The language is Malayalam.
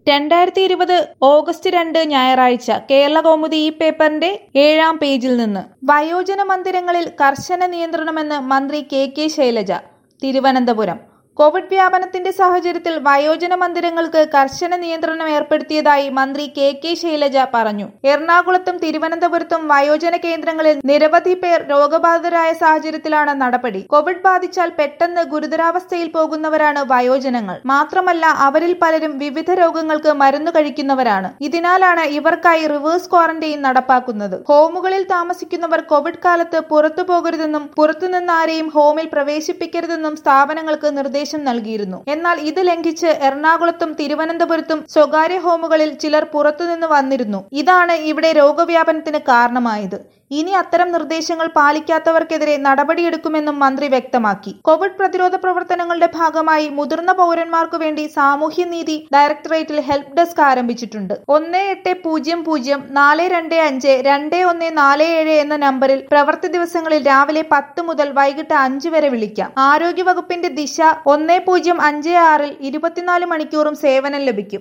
രണ്ടായിരത്തി ഇരുപത് ഓഗസ്റ്റ് രണ്ട് ഞായറാഴ്ച കേരള കൗമുദി ഈ പേപ്പറിന്റെ ഏഴാം പേജിൽ നിന്ന് വയോജന മന്ദിരങ്ങളിൽ കർശന നിയന്ത്രണമെന്ന് മന്ത്രി K K Shailaja Thiruvananthapuram covid വ്യാപനത്തിന്റെ സാഹചര്യത്തിൽ വയോജന മന്ദിരങ്ങൾക്ക് കർശന നിയന്ത്രണം ഏർപ്പെടുത്തിയതായി മന്ത്രി കെ കെ ശൈലജ പറഞ്ഞു എറണാകുളത്തും തിരുവനന്തപുരത്തും വയോജന കേന്ദ്രങ്ങളിൽ നിരവധി പേർ രോഗബാധിതരായ സാഹചര്യത്തിലാണ് നടപടി കോവിഡ് ബാധിച്ചാൽ പെട്ടെന്ന് ഗുരുതരാവസ്ഥയിൽ പോകുന്നവരാണ് വയോജനങ്ങൾ മാത്രമല്ല അവരിൽ പലരും വിവിധ രോഗങ്ങൾക്ക് മരുന്ന് കഴിക്കുന്നവരാണ് ഇതിനാലാണ് ഇവർക്കായി റിവേഴ്സ് ക്വാറന്റൈൻ നടപ്പാക്കുന്നത് ഹോമുകളിൽ താമസിക്കുന്നവർ കോവിഡ് കാലത്ത് പുറത്തു പോകരുതെന്നും പുറത്തുനിന്ന് ആരെയും ഹോമിൽ പ്രവേശിപ്പിക്കരുതെന്നും സ്ഥാപനങ്ങൾക്ക് നിർദ്ദേശം നൽകിയിരുന്നു എന്നാൽ ഇത് ലംഘിച്ച് എറണാകുളത്തും തിരുവനന്തപുരത്തും സ്വകാര്യ ഹോമുകളിൽ ചിലർ പുറത്തുനിന്ന് വന്നിരുന്നു ഇതാണ് ഇവിടെ രോഗവ്യാപനത്തിന് കാരണമായത് ഇനി അത്തരം നിർദ്ദേശങ്ങൾ പാലിക്കാത്തവർക്കെതിരെ നടപടിയെടുക്കുമെന്നും മന്ത്രി വ്യക്തമാക്കി കോവിഡ് പ്രതിരോധ പ്രവർത്തനങ്ങളുടെ ഭാഗമായി മുതിർന്ന പൗരന്മാർക്കു വേണ്ടി സാമൂഹ്യനീതി ഡയറക്ടറേറ്റിൽ ഹെൽപ്പ് ഡെസ്ക് ആരംഭിച്ചിട്ടുണ്ട് ഒന്ന് എട്ട് പൂജ്യം പൂജ്യം നാല് രണ്ട് അഞ്ച് രണ്ട് ഒന്ന് നാല് ഏഴ് എന്ന നമ്പറിൽ പ്രവൃത്തി ദിവസങ്ങളിൽ രാവിലെ പത്ത് മുതൽ വൈകിട്ട് അഞ്ച് വരെ വിളിക്കാം ആരോഗ്യ വകുപ്പിന്റെ ദിശ ഒന്ന് പൂജ്യം അഞ്ച് ആറിൽ ഇരുപത്തിനാല് മണിക്കൂറും സേവനം ലഭിക്കും